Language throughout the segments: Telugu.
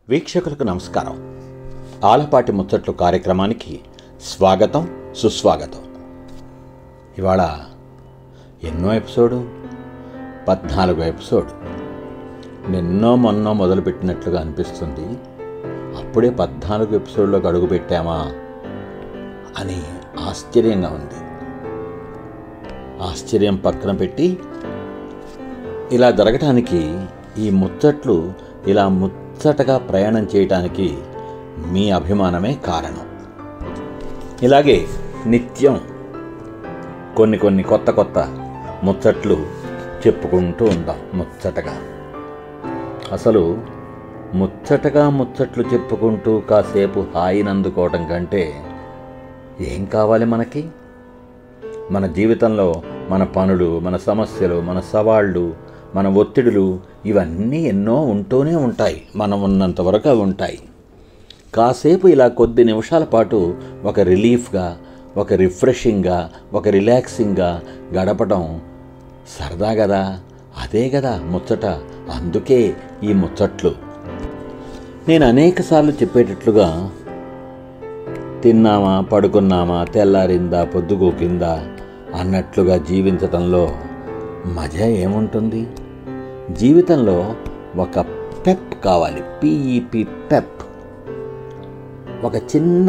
వీక్షకులకు నమస్కారం ఆలపాటి ముచ్చట్లు కార్యక్రమానికి స్వాగతం సుస్వాగతం ఇవాళ ఎన్నో ఎపిసోడు పద్నాలుగో ఎపిసోడ్ నిన్నో మొన్నో మొదలుపెట్టినట్లుగా అనిపిస్తుంది అప్పుడే పద్నాలుగు ఎపిసోడ్లోకి అడుగు పెట్టామా అని ఆశ్చర్యంగా ఉంది ఆశ్చర్యం పక్కన పెట్టి ఇలా జరగటానికి ఈ ముచ్చట్లు ఇలా ముచ్చటగా ప్రయాణం చేయటానికి మీ అభిమానమే కారణం ఇలాగే నిత్యం కొన్ని కొన్ని కొత్త కొత్త ముచ్చట్లు చెప్పుకుంటూ ఉందాం ముచ్చటగా అసలు ముచ్చటగా ముచ్చట్లు చెప్పుకుంటూ కాసేపు హాయినందుకోవటం కంటే ఏం కావాలి మనకి మన జీవితంలో మన పనులు మన సమస్యలు మన సవాళ్ళు మన ఒత్తిడులు ఇవన్నీ ఎన్నో ఉంటూనే ఉంటాయి మనం ఉన్నంత వరకు అవి ఉంటాయి కాసేపు ఇలా కొద్ది నిమిషాల పాటు ఒక రిలీఫ్గా ఒక రిఫ్రెషింగ్గా ఒక రిలాక్సింగ్గా గడపడం సరదా కదా అదే కదా ముచ్చట అందుకే ఈ ముచ్చట్లు నేను అనేకసార్లు చెప్పేటట్లుగా తిన్నామా పడుకున్నామా తెల్లారిందా పొద్దుగూకిందా అన్నట్లుగా జీవించటంలో మజా ఏముంటుంది జీవితంలో ఒక పెప్ కావాలి పిఈపి పెప్ ఒక చిన్న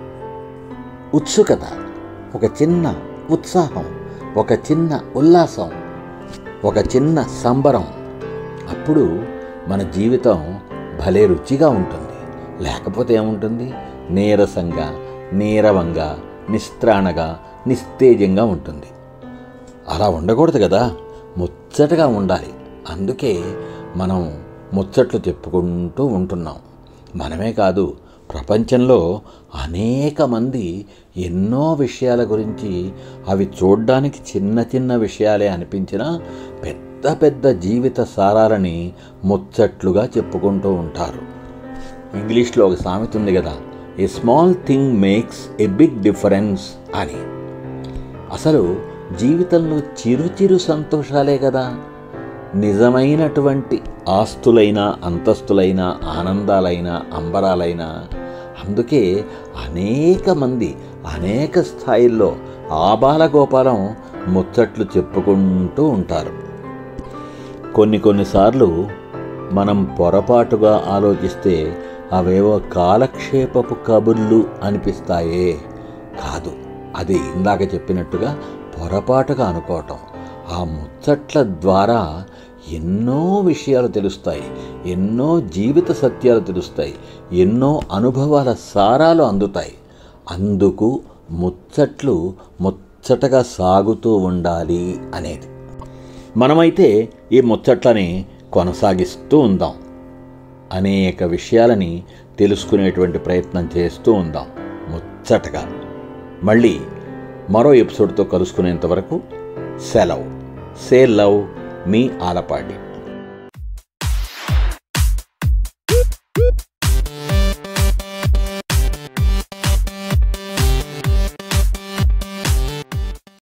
ఉత్సుకత ఒక చిన్న ఉత్సాహం ఒక చిన్న ఉల్లాసం ఒక చిన్న సంబరం అప్పుడు మన జీవితం భలే రుచిగా ఉంటుంది లేకపోతే ఏముంటుంది నీరసంగా నీరవంగా నిస్త్రాణగా నిస్తేజంగా ఉంటుంది అలా ఉండకూడదు కదా ముచ్చటగా ఉండాలి అందుకే మనం ముచ్చట్లు చెప్పుకుంటూ ఉంటున్నాం మనమే కాదు ప్రపంచంలో అనేక మంది ఎన్నో విషయాల గురించి అవి చూడ్డానికి చిన్న చిన్న విషయాలే అనిపించినా పెద్ద పెద్ద జీవిత సారాలని ముచ్చట్లుగా చెప్పుకుంటూ ఉంటారు ఇంగ్లీష్లో ఒక సామెత ఉంది కదా a small thing makes a big difference అని అసలు జీవితంలో చిరు చిరు సంతోషాలే కదా నిజమైనటువంటి ఆస్తులైన అంతస్తులైన ఆనందాలైన అంబరాలైన అందుకే అనేక మంది అనేక స్థాయిల్లో ఆబాలగోపాలం ముచ్చట్లు చెప్పుకుంటూ ఉంటారు కొన్ని కొన్నిసార్లు మనం పొరపాటుగా ఆలోచిస్తే అవేవో కాలక్షేపపు కబుర్లు అనిపిస్తాయే కాదు అది ఇందాక చెప్పినట్టుగా పొరపాటుగా అనుకోవటం ఆ ముచ్చట్ల ద్వారా ఎన్నో విషయాలు తెలుస్తాయి ఎన్నో జీవిత సత్యాలు తెలుస్తాయి ఎన్నో అనుభవాల సారాలు అందుతాయి అందుకు ముచ్చట్లు ముచ్చటగా సాగుతూ ఉండాలి అనేది మనమైతే ఈ ముచ్చట్లని కొనసాగిస్తూ ఉందాం అనేక విషయాలని తెలుసుకునేటువంటి ప్రయత్నం చేస్తూ ఉందాం ముచ్చటగా మళ్ళీ మరో ఎపిసోడ్తో కలుసుకునేంత వరకు సెలవు సే లవ్ మీ ఆలపాటి